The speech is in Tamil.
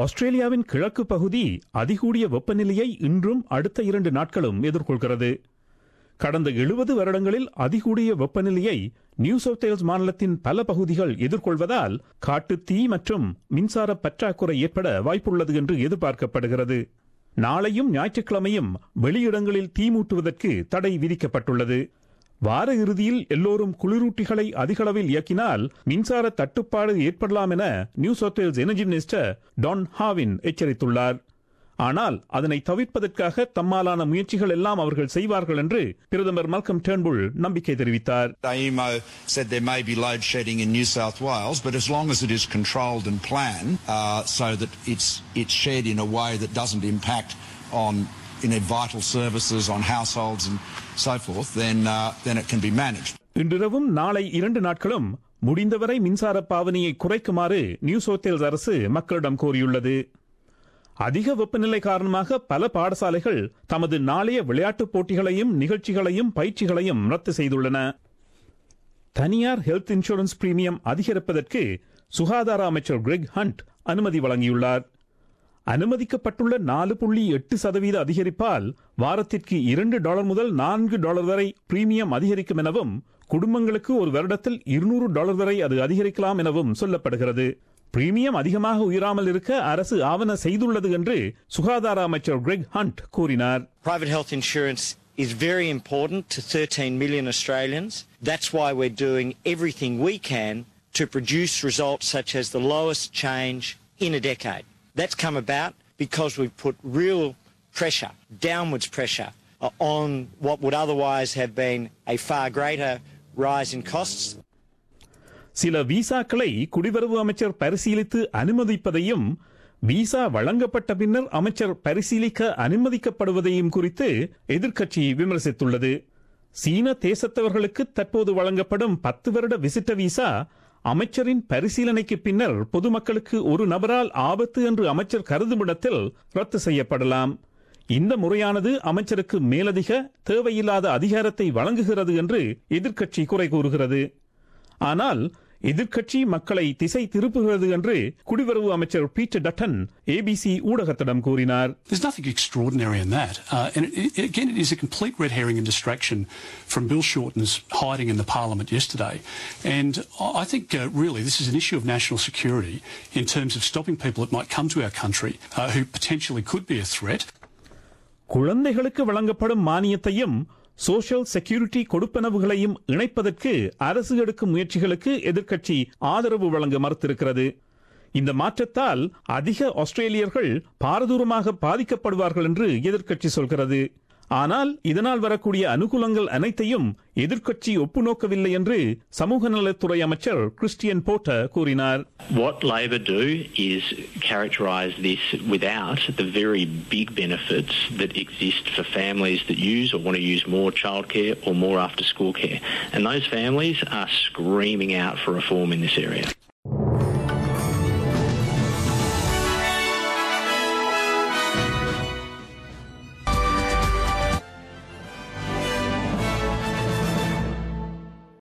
ஆஸ்திரேலியாவின் கிழக்கு பகுதி அதிகூடிய வெப்பநிலையை இன்றும் அடுத்த இரண்டு நாட்களும் எதிர்கொள்கிறது கடந்த எழுபது வருடங்களில் அதிகூடிய வெப்பநிலையை நியூ சவுத் வேல்ஸ் மாநிலத்தின் பல பகுதிகள் எதிர்கொள்வதால் காட்டுத் தீ மற்றும் மின்சார பற்றாக்குறை ஏற்பட வாய்ப்புள்ளது என்று எதிர்பார்க்கப்படுகிறது நாளையும் ஞாயிற்றுக்கிழமையும் வெளியிடங்களில் தீ மூட்டுவதற்கு தடை விதிக்கப்பட்டுள்ளது வார இறுதியில் எல்லோரும் குளிரூட்டிகளை அதிகளவில் இயக்கினால் மின்சார தட்டுப்பாடு ஏற்படலாம் என New South Wales energy minister Don ஹாவின் எச்சரித்துள்ளார் ஆனால் அதனை தவிர்ப்பதற்காக தம்மாலான முயற்சிகள் எல்லாம் அவர்கள் செய்வார்கள் என்று பிரதமர் மல்கம் டேர்ன்புல் நம்பிக்கை தெரிவித்தார் AEMO said there may be load shedding in New South Wales, but as long as it is controlled and planned uh, so that it's, it's shed in a way that doesn't impact on you know, vital services, on households and so forth, then, uh, then it can be managed. இன்றிரவும் நாளை இரண்டு நாட்களும் முடிந்தவரை மின்சார பாவனையை குறைக்குமாறு நியூ சவுத் வேல்ஸ் அரசு மக்களிடம் கோரியுள்ளது அதிக வெப்பநிலை காரணமாக பல பாடசாலைகள் தமது நாளைய விளையாட்டுப் போட்டிகளையும் நிகழ்ச்சிகளையும் பயிற்சிகளையும் ரத்து செய்துள்ளன தனியார் ஹெல்த் இன்சூரன்ஸ் பிரீமியம் அதிகரிப்பதற்கு சுகாதார அமைச்சர் கிரெக் ஹண்ட் அனுமதி வழங்கியுள்ளார் அனுமதிக்கப்பட்டுள்ள நாலு புள்ளி எட்டு சதவீத அதிகரிப்பால் வாரத்திற்கு இரண்டு டாலர் முதல் நான்கு டாலர் வரை பிரீமியம் அதிகரிக்கும் எனவும் குடும்பங்களுக்கு ஒரு வருடத்தில் இருநூறு டாலர் வரை அது அதிகரிக்கலாம் எனவும் சொல்லப்படுகிறது பிரீமியம் அதிகமாக உயராமல் இருக்க அரசு ஆவண செய்துள்ளது என்று சுகாதார அமைச்சர் கிரெக் ஹண்ட் கூறினார் Private health insurance is very important to 13 million Australians. That's why we're doing everything we can to produce results such as the lowest change in a decade. That's come about because we've put real pressure, downwards pressure, uh, on what would otherwise have been a far greater rise in costs. சில விசாக்களை குடிவரவு அமைச்சர் பரிசீலித்து அனுமதிப்பதையும் விசா வழங்கப்பட்ட பின்னர் அமைச்சர் பரிசீலிக்க அனுமதிக்கப்படுவதையும் குறித்து எதிர்க்கட்சி விமர்சித்துள்ளது சீன தேசத்தவர்களுக்கு தற்போது வழங்கப்படும் பத்து வருட விசிட்ட விசா அமைச்சரின் பரிசீலனைக்கு பின்னர் பொதுமக்களுக்கு ஒரு நபரால் ஆபத்து என்று அமைச்சர் கருதுமிடத்தில் ரத்து செய்யப்படலாம் இந்த முறையானது அமைச்சருக்கு மேலதிக தேவையில்லாத அதிகாரத்தை வழங்குகிறது என்று எதிர்க்கட்சி குறை கூறுகிறது ஆனால் எதிர்க்கட்சி மக்களை திசை திருப்புகிறது என்று குடிவரவு அமைச்சர் பீட்டர் டட்டன் ஏபிசி ஊடகத்திடம் கூறினார் There's nothing extraordinary in that. Uh, and it, it, again, it is a complete red herring and distraction from Bill Shorten's hiding in the Parliament yesterday. And I I think uh, really this is an issue of national security in terms of stopping people that might come to our country uh, who potentially could be a threat. குழந்தைகளுக்கு வழங்கப்படும் மானியத்தையும் சோஷியல் செக்யூரிட்டி கொடுப்பனவுகளையும் இணைப்பதற்கு அரசு எடுக்கும் முயற்சிகளுக்கு எதிர்க்கட்சி ஆதரவு வழங்க மறுத்திருக்கிறது இந்த மாற்றத்தால் அதிக ஆஸ்திரேலியர்கள் பாரதூரமாக பாதிக்கப்படுவார்கள் என்று எதிர்க்கட்சி சொல்கிறது ஆனால் இதனால் வரக்கூடிய அனுகூலங்கள் அனைத்தையும் எதிர்க்கட்சி ஒப்புநோக்கவில்லை என்று சமூக நலத்துறை அமைச்சர் கிறிஸ்டியன் போர்ட்டர் கூறினார் What Labor do is characterise this without the very big benefits that exist for families that use or want to use more childcare or more after school care. And those families are screaming out for reform in this area.